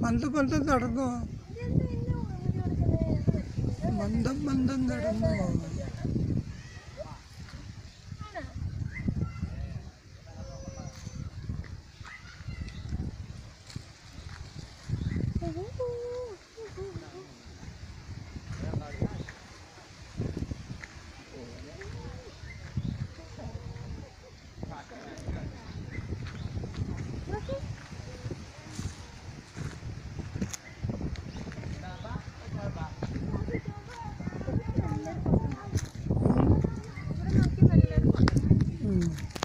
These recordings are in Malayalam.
മന്ദം മന്ദം നടന്നു മന്ദം മന്ദം നടന്നു ഉം.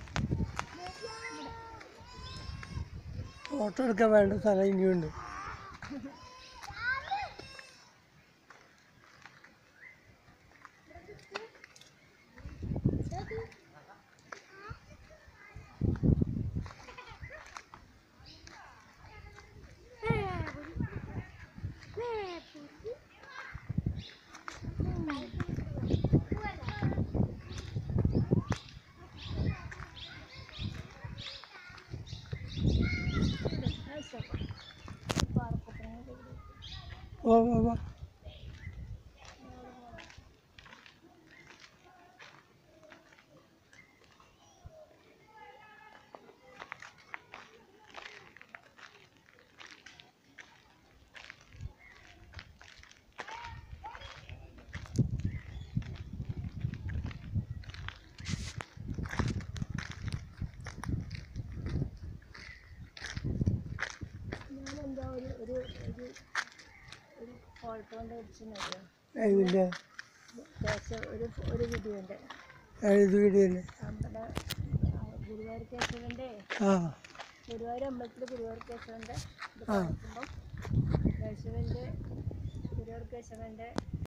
ഫോട്ടോ എടുക്കാൻ വേണ്ട സ്ഥലം ഇനിയുണ്ട് വാ വാ വാ ഞാനെന്താ ഒരു ഒരു ഒരു ഒരു ഫോട്ടോ കൊണ്ട് വെച്ചിരുന്നത് ഇതിൻ്റെ കേശവ ഒരു ഒരു വീഡിയോൻ്റെ ഇത് വീടിയല്ലേ നമ്മുടെ ആ, ഗുരുവായൂർ കേശവൻ്റെ ആ ഗുരുവായൂർ അമ്പലത്തിൽ ഗുരുവായൂർ കേശവൻ്റെ ഇത് ആ. കാണിക്കുമ്പം കേശവൻ്റെ ഗുരുവായൂർ കേശവൻ്റെ